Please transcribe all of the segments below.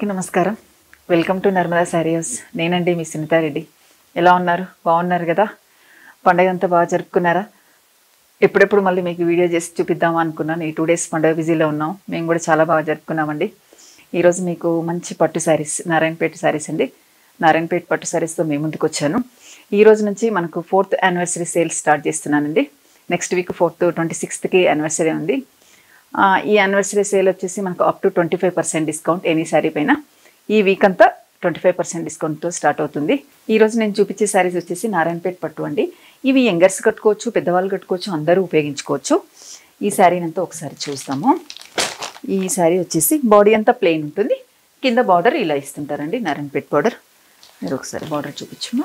నమస్కారం welcome to Narmada saris నేనండి మీ సునీతారెడ్డి ఎలా ఉన్నారు బాగున్నారు కదా పండగ అంతా బాగా జరుపుకున్నారా ఎప్పుడెప్పుడు మళ్ళీ మీకు వీడియో చేసి చూపిద్దామా అనుకున్నాను ఈ టూ డేస్ పండగ బిజీలో ఉన్నాం మేము కూడా చాలా బాగా జరుపుకున్నామండి ఈరోజు మీకు మంచి పట్టు శారీస్ నారాయణపేట శారీస్ అండి నారాయణపేట పట్టు శారీస్తో మేము ముందుకు వచ్చాను ఈ రోజు నుంచి మనకు ఫోర్త్ యానివర్సరీ సేల్ స్టార్ట్ చేస్తున్నానండి నెక్స్ట్ వీక్ ఫోర్త్ ట్వంటీ సిక్స్త్కి యానివర్సరీ ఉంది ఆ, ఈ యానివర్సరీ సేల్ వచ్చేసి మనకు up to twenty five percent discount any sari పైన ఈ వీక్ అంతా ట్వంటీ ఫైవ్ పర్సెంట్ డిస్కౌంట్తో స్టార్ట్ అవుతుంది ఈ రోజు నేను చూపించే శారీస్ వచ్చేసి నారాయణపేట పట్టు అండి ఇవి యంగర్స్ కట్టుకోవచ్చు పెద్దవాళ్ళు కట్టుకోవచ్చు అందరూ ఉపయోగించుకోవచ్చు ఈ శారీని అంతా ఒకసారి చూస్తాము ఈ శారీ వచ్చేసి బాడీ అంతా ప్లెయిన్ ఉంటుంది కింద బార్డర్ ఇలా ఇస్తుంటారండి నారాయణపేట బార్డర్ మీరు ఒకసారి బార్డర్ చూపించమ్మా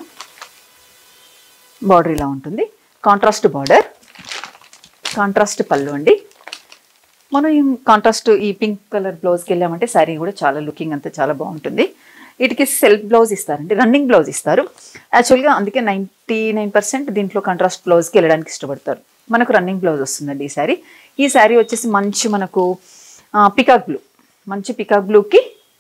బార్డర్ ఇలా ఉంటుంది కాంట్రాస్ట్ బార్డర్ కాంట్రాస్ట్ పళ్ళు అండి మనం ఈ కాంట్రాస్ట్ ఈ పింక్ కలర్ బ్లౌజ్కి వెళ్ళామంటే శారీ కూడా చాలా లుకింగ్ అంతా చాలా బాగుంటుంది వీటికి సెల్ఫ్ బ్లౌజ్ ఇస్తారండి రన్నింగ్ బ్లౌజ్ ఇస్తారు యాక్చువల్గా అందుకే నైంటీ నైన్ పర్సెంట్ దీంట్లో కాంట్రాస్ట్ బ్లౌజ్కి వెళ్ళడానికి ఇష్టపడతారు మనకు రన్నింగ్ బ్లౌజ్ వస్తుందండి ఈ శారీ ఈ శారీ వచ్చేసి మంచి మనకు పికాక్ బ్లూ మంచి పికాక్ బ్లూకి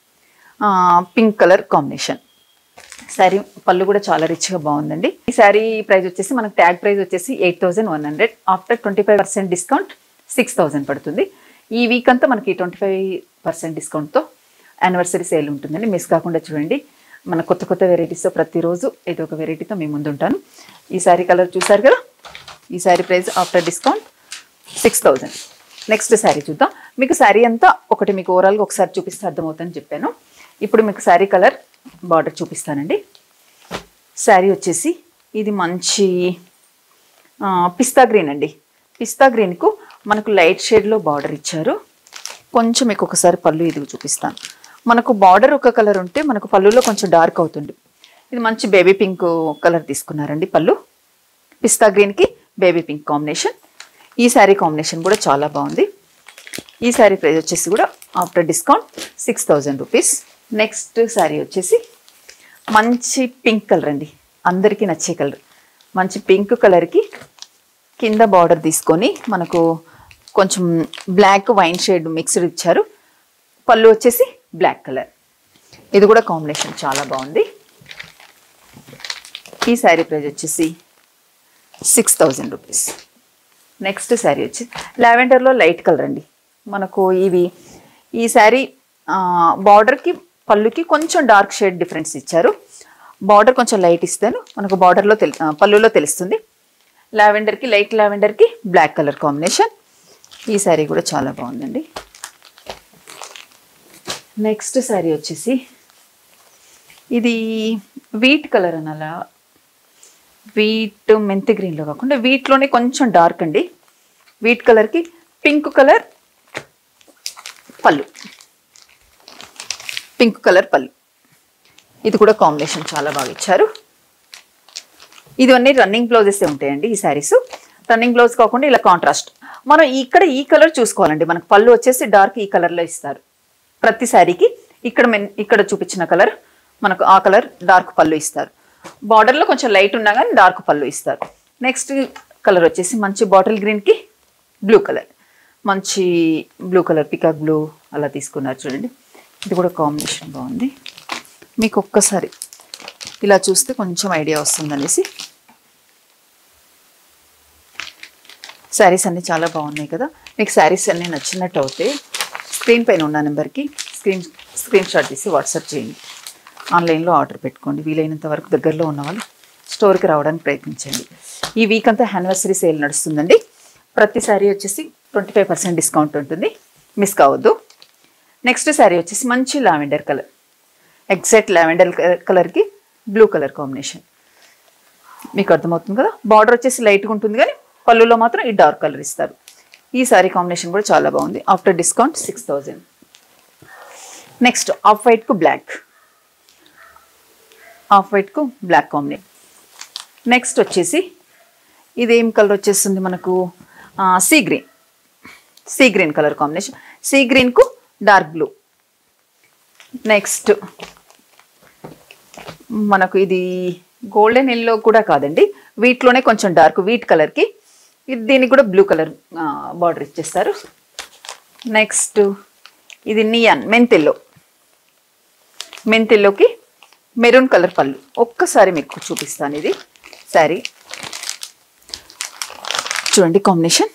పింక్ కలర్ కాంబినేషన్ శారీ పళ్ళు కూడా చాలా రిచ్గా బాగుందండి ఈ శారీ ప్రైస్ వచ్చేసి మనకు ట్యాగ్ ప్రైస్ వచ్చేసి eight thousand one hundred after twenty five percent discount six thousand పడుతుంది ఈ వీక్ అంతా మనకి ట్వంటీ ఫైవ్ పర్సెంట్ డిస్కౌంట్తో యానివర్సరీ సేల్ ఉంటుందండి మిస్ కాకుండా చూడండి మన కొత్త కొత్త వెరైటీస్తో ప్రతిరోజు ఏదో ఒక వెరైటీతో మీ ముందు ఉంటాను ఈ శారీ కలర్ చూసారు కదా ఈ sari price after discount six thousand next sari చూద్దాం మీకు శారీ అంతా ఒకటి మీకు ఓవరాల్గా ఒకసారి చూపిస్తే అర్థమవుతుందని చెప్పాను ఇప్పుడు మీకు శారీ కలర్ బార్డర్ చూపిస్తానండి శారీ వచ్చేసి ఇది మంచి ఆ, పిస్తా గ్రీన్ అండి పిస్తా గ్రీన్కు మనకు లైట్ షేడ్లో బార్డర్ ఇచ్చారు కొంచెం మీకు ఒకసారి పళ్ళు ఇది చూపిస్తాను మనకు బార్డర్ ఒక కలర్ ఉంటే మనకు పళ్ళులో కొంచెం డార్క్ అవుతుంది ఇది మంచి బేబీ పింక్ కలర్ తీసుకున్నారండి పళ్ళు పిస్తా గ్రీన్కి బేబీ పింక్ కాంబినేషన్ ఈ శారీ కాంబినేషన్ కూడా చాలా బాగుంది ఈ శారీ ప్రైస్ వచ్చేసి కూడా after discount six thousand rupees next sari వచ్చేసి మంచి పింక్ కలర్ అండి అందరికీ నచ్చే కలర్ మంచి పింక్ కలర్కి కింద బార్డర్ తీసుకొని మనకు కొంచెం బ్లాక్ వైన్ షేడ్ మిక్స్డ్ ఇచ్చారు పళ్ళు వచ్చేసి బ్లాక్ కలర్ ఇది కూడా కాంబినేషన్ చాలా బాగుంది ఈ శారీ ప్రైస్ వచ్చేసి six thousand rupees next sari వచ్చి లావెండర్లో లైట్ కలర్ అండి మనకు ఇవి ఈ శారీ బార్డర్కి పళ్ళుకి కొంచెం డార్క్ షేడ్ డిఫరెన్స్ ఇచ్చారు బార్డర్ కొంచెం లైట్ ఇస్తాను మనకు బార్డర్లో తెలి ఆ, పళ్ళులో తెలుస్తుంది లావెండర్కి లైట్ లావెండర్కి బ్లాక్ కలర్ కాంబినేషన్ ఈ శారీ కూడా చాలా బాగుందండి నెక్స్ట్ శారీ వచ్చేసి ఇది వీట్ కలర్ అనాలా వీట్ మెంతి గ్రీన్లో కాకుండా వీటిలోనే కొంచెం డార్క్ అండి వీట్ కలర్కి పింక్ కలర్ పళ్ళు పింక్ కలర్ పళ్ళు ఇది కూడా కాంబినేషన్ చాలా బాగా ఇచ్చారు ఇవన్నీ రన్నింగ్ బ్లౌజెస్ ఉంటాయండి ఈ శారీస్ రన్నింగ్ బ్లౌజ్ కాకుండా ఇలా కాంట్రాస్ట్ మనం ఇక్కడ ఈ కలర్ చూసుకోవాలండి మనకు పళ్ళు వచ్చేసి డార్క్ ఈ కలర్లో ఇస్తారు ప్రతి శారీకి ఇక్కడ మెన్ ఇక్కడ చూపించిన కలర్ మనకు ఆ కలర్ డార్క్ పళ్ళు ఇస్తారు బార్డర్లో కొంచెం లైట్ ఉన్నా కానీ డార్క్ పళ్ళు ఇస్తారు నెక్స్ట్ కలర్ వచ్చేసి మంచి బాటిల్ గ్రీన్కి బ్లూ కలర్ మంచి బ్లూ కలర్ పికాక్ బ్లూ అలా తీసుకున్నారు చూడండి ఇది కూడా కాంబినేషన్ బాగుంది మీకు ఒక్కసారి ఇలా చూస్తే కొంచెం ఐడియా వస్తుంది అనేసి శారీస్ అన్నీ చాలా బాగున్నాయి కదా మీకు శారీస్ అన్నీ నచ్చినట్టు అవుతే స్క్రీన్ పైన ఉన్న నెంబర్కి స్క్రీన్ స్క్రీన్ షాట్ తీసి వాట్సాప్ చేయండి ఆన్లైన్లో ఆర్డర్ పెట్టుకోండి వీలైనంత వరకు దగ్గరలో ఉన్న వాళ్ళు స్టోర్కి రావడానికి ప్రయత్నించండి ఈ వీక్ అంతా యానివర్సరీ సేల్ నడుస్తుందండి ప్రతి శారీ వచ్చేసి ట్వంటీ ఫైవ్ పర్సెంట్ డిస్కౌంట్ ఉంటుంది మిస్ కావద్దు నెక్స్ట్ శారీ వచ్చేసి మంచి లావెండర్ కలర్ ఎగ్జాక్ట్ లావెండర్ కలర్కి బ్లూ కలర్ కాంబినేషన్ మీకు అర్థమవుతుంది కదా బార్డర్ వచ్చేసి లైట్గా ఉంటుంది కానీ పళ్ళులో మాత్రం ఈ డార్క్ కలర్ ఇస్తారు ఈ సారీ కాంబినేషన్ కూడా చాలా బాగుంది after discount six thousand next off వైట్కు బ్లాక్ ఆఫ్ వైట్కు బ్లాక్ కాంబినేషన్ నెక్స్ట్ వచ్చేసి ఇదేం కలర్ వచ్చేస్తుంది మనకు sea green sea green colour combination sea గ్రీన్కు డార్క్ బ్లూ నెక్స్ట్ మనకు ఇది గోల్డెన్ ఎల్లో కూడా కాదండి వీటిలోనే కొంచెం డార్క్ వీట్ కలర్కి ఇది దీనికి కూడా బ్లూ కలర్ బార్డర్ ఇచ్చేస్తారు నెక్స్ట్ ఇది నియాన్ మెంతెల్లో మెంతిల్లోకి మెరూన్ కలర్ పళ్ళు ఒక్కసారి మీకు చూపిస్తాను ఇది శారీ చూడండి కాంబినేషన్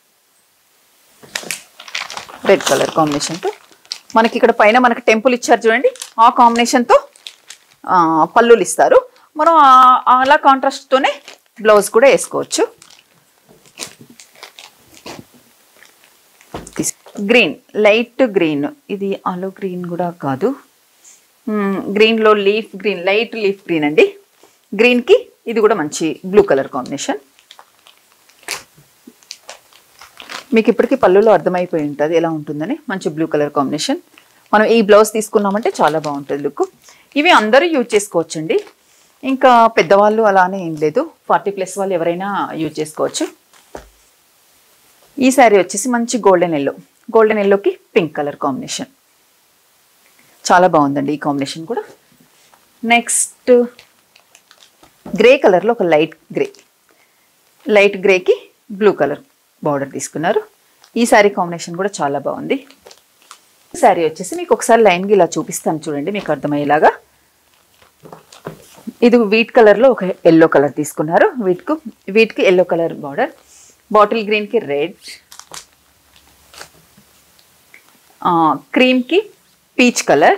రెడ్ కలర్ కాంబినేషన్తో మనకి ఇక్కడ పైన మనకి టెంపుల్ ఇచ్చారు చూడండి ఆ కాంబినేషన్తో ఆ, పళ్ళులు ఇస్తారు మనం ఆ- అలా కాంట్రాస్ట్తోనే బ్లౌజ్ కూడా వేసుకోవచ్చు గ్రీన్ లైట్ గ్రీన్ ఇది ఆలో గ్రీన్ కూడా కాదు మ్మ్, గ్రీన్లో leaf green light leaf green అండి గ్రీన్కి ఇది కూడా మంచి బ్లూ కలర్ కాంబినేషన్ మీకు ఇప్పటికీ పళ్ళులో అర్థమైపోయి ఉంటుంది ఎలా ఉంటుందని మంచి బ్లూ కలర్ కాంబినేషన్ మనం ఈ బ్లౌజ్ తీసుకున్నామంటే చాలా బాగుంటుంది లుక్ ఇవి అందరూ యూజ్ చేసుకోవచ్చండి ఇంకా పెద్దవాళ్ళు అలానే ఏం లేదు ఫార్టీ ప్లస్ వాళ్ళు ఎవరైనా యూజ్ చేసుకోవచ్చు ఈ శారీ వచ్చేసి మంచి గోల్డెన్ ఎల్లో గోల్డెన్ ఎల్లోకి పింక్ కలర్ కాంబినేషన్ చాలా బాగుందండి ఈ కాంబినేషన్ కూడా నెక్స్ట్ గ్రే కలర్లో ఒక లైట్ గ్రే లైట్ గ్రేకి బ్లూ కలర్ బార్డర్ తీసుకున్నారు ఈ శారీ కాంబినేషన్ కూడా చాలా బాగుంది శారీ వచ్చేసి మీకు ఒకసారి లైన్కి ఇలా చూపిస్తాను చూడండి మీకు అర్థమయ్యేలాగా ఇది వీట్ కలర్లో ఒక ఎల్లో కలర్ తీసుకున్నారు వీట్కు వీటికి ఎల్లో కలర్ బార్డర్ బాటిల్ గ్రీన్కి రెడ్ క్రీమ్కి పీచ్ కలర్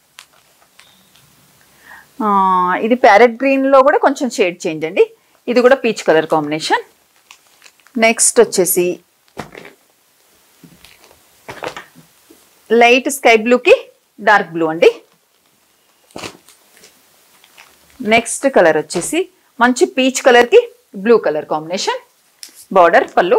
ఇది ప్యారెట్ గ్రీన్లో కూడా కొంచెం షేడ్ చేంజ్ అండి ఇది కూడా పీచ్ కలర్ కాంబినేషన్ నెక్స్ట్ వచ్చేసి లైట్ స్కై బ్లూకి డార్క్ బ్లూ అండి నెక్స్ట్ కలర్ వచ్చేసి మంచి పీచ్ కలర్కి బ్లూ కలర్ కాంబినేషన్ బార్డర్ పళ్ళు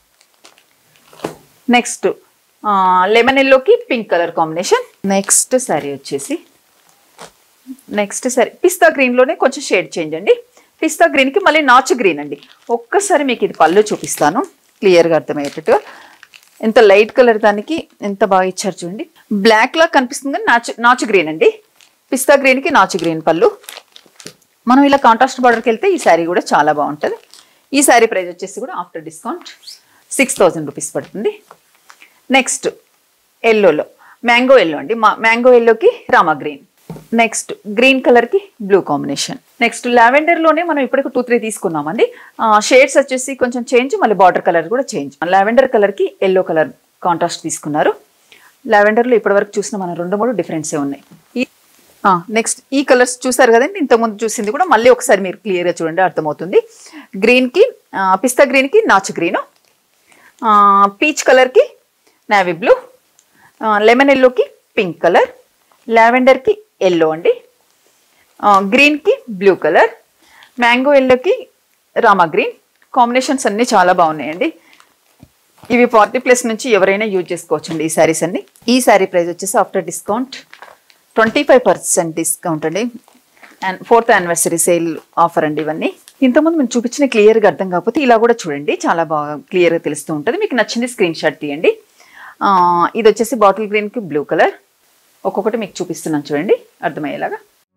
నెక్స్ట్ లెమన్ ఎల్లోకి pink colour combination next sari వచ్చేసి నెక్స్ట్ సరే పిస్తా గ్రీన్లోనే కొంచెం షేడ్ చేంజ్ అండి పిస్తా గ్రీన్కి మళ్ళీ నాచు గ్రీన్ అండి ఒక్కసారి మీకు ఇది పళ్ళు చూపిస్తాను క్లియర్గా అర్థమయ్యేటట్టుగా ఎంత లైట్ కలర్ దానికి ఎంత బాగా ఇచ్చారు చూడండి బ్లాక్ లా కనిపిస్తుంది కానీ నాచు నాచు గ్రీన్ అండి పిస్తా గ్రీన్కి నాచు గ్రీన్ పళ్ళు మనం ఇలా కాంట్రాస్ట్ బార్డర్కి వెళ్తే ఈ శారీ కూడా చాలా బాగుంటుంది ఈ శారీ ప్రైస్ వచ్చేసి కూడా after discount six thousand rupees పడుతుంది నెక్స్ట్ ఎల్లోలో మ్యాంగో ఎల్లో అండి మా మ్యాంగో ఎల్లోకి రామా గ్రీన్ నెక్స్ట్ గ్రీన్ కలర్కి బ్లూ కాంబినేషన్ నెక్స్ట్ లావెండర్లోనే మనం ఇప్పటికి టూ త్రీ తీసుకున్నామండి షేడ్స్ వచ్చేసి కొంచెం చేంజ్ మళ్ళీ బార్డర్ కలర్ కూడా చేంజ్ లావెండర్ కలర్కి ఎల్లో కలర్ కాంట్రాస్ట్ తీసుకున్నారు లావెండర్లో ఇప్పటివరకు చూసిన మన రెండు మూడు డిఫరెన్సే ఉన్నాయి ఈ నెక్స్ట్ ఈ కలర్స్ చూసారు కదండి ఇంతకుముందు చూసింది కూడా మళ్ళీ ఒకసారి మీరు క్లియర్గా చూడండి అర్థమవుతుంది గ్రీన్కి పిస్తా గ్రీన్కి నాచు గ్రీను పీచ్ కలర్కి నావీ బ్లూ లెమన్ ఎల్లోకి పింక్ కలర్ లావెండర్కి ఎల్లో అండి గ్రీన్కి బ్లూ కలర్ మ్యాంగో ఎల్లోకి రామా గ్రీన్ కాంబినేషన్స్ అన్నీ చాలా బాగున్నాయండి ఇవి ఫార్టీ ప్లస్ నుంచి ఎవరైనా యూజ్ చేసుకోవచ్చండి ఈ శారీస్ అన్ని ఈ శారీ ప్రైస్ వచ్చేసి after discount twenty five percent discount అండి and fourth anniversary sale offer అండి ఇవన్నీ ఇంతకుముందు మేము చూపించిన క్లియర్గా అర్థం కాకపోతే ఇలా కూడా చూడండి చాలా బాగా క్లియర్గా తెలుస్తూ ఉంటుంది మీకు నచ్చింది స్క్రీన్ షాట్ తీయండి ఆ, ఇది వచ్చేసి బాటిల్ గ్రీన్కి బ్లూ కలర్ ఒక్కొక్కటి మీకు చూపిస్తున్నాను చూడండి అర్థమయ్యేలాగా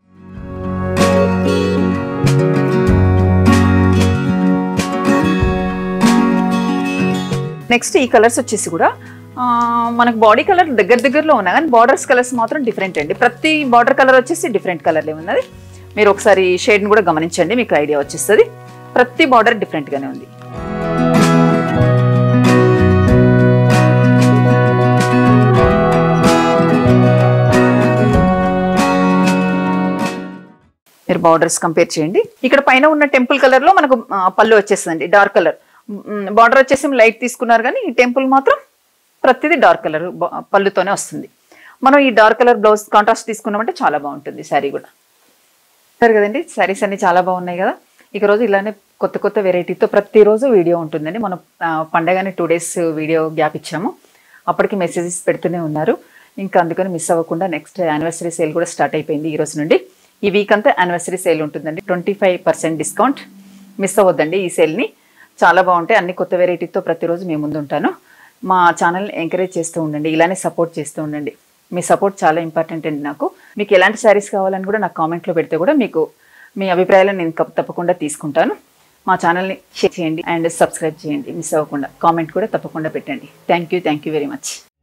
నెక్స్ట్ ఈ కలర్స్ వచ్చేసి కూడా ఆ, మనకు బాడీ కలర్ దగ్గర దగ్గరలో ఉన్నా కానీ బార్డర్స్ కలర్స్ మాత్రం డిఫరెంట్ అండి ప్రతి బార్డర్ కలర్ వచ్చేసి డిఫరెంట్ కలర్లే ఉన్నది మీరు ఒకసారి షేడ్ని కూడా గమనించండి మీకు ఐడియా వచ్చేస్తుంది ప్రతి బార్డర్ డిఫరెంట్గానే ఉంది మీరు బార్డర్స్ కంపేర్ చేయండి ఇక్కడ పైన ఉన్న టెంపుల్ కలర్ లో మనకు ఆ, పళ్ళు వచ్చేస్తుందండి డార్క్ కలర్ బార్డర్ వచ్చేసి లైట్ తీసుకున్నారు కానీ ఈ టెంపుల్ మాత్రం ప్రతిదీ డార్క్ కలర్ పళ్ళుతోనే వస్తుంది మనం ఈ డార్క్ కలర్ బ్లౌజ్ కాంట్రాస్ట్ తీసుకున్నామంటే చాలా బాగుంటుంది శారీ కూడా సరే కదండి శారీస్ అన్ని చాలా బాగున్నాయి కదా ఇక రోజు ఇలానే కొత్త కొత్త వెరైటీతో ప్రతిరోజు వీడియో ఉంటుందండి మనం ఆ, పండగని టూ డేస్ వీడియో గ్యాప్ ఇచ్చాము అప్పటికి మెసేజెస్ పెడుతూనే ఉన్నారు ఇంకా అందుకని మిస్ అవ్వకుండా నెక్స్ట్ యానివర్సరీ సేల్ కూడా స్టార్ట్ అయిపోయింది ఈ రోజు నుండి ఈ వీక్ అంతా యానివర్సరీ సేల్ ఉంటుందండి twenty five percent discount miss అవ్వద్దండి ఈ సేల్ని చాలా బాగుంటాయి అన్ని కొత్త వెరైటీతో ప్రతిరోజు మేము ముందు ఉంటాను మా ఛానల్ని ఎంకరేజ్ చేస్తూ ఉండండి ఇలానే సపోర్ట్ చేస్తూ ఉండండి మీ సపోర్ట్ చాలా ఇంపార్టెంట్ అండి నాకు మీకు ఎలాంటి శారీస్ కావాలని కూడా నాకు కామెంట్లో పెడితే కూడా మీకు మీ అభిప్రాయాలను నేను కప్- తప్పకుండా తీసుకుంటాను మా ఛానల్ని షేర్ చేయండి అండ్ సబ్స్క్రైబ్ చేయండి మిస్ అవ్వకుండా కామెంట్ కూడా తప్పకుండా పెట్టండి thank you thank you very much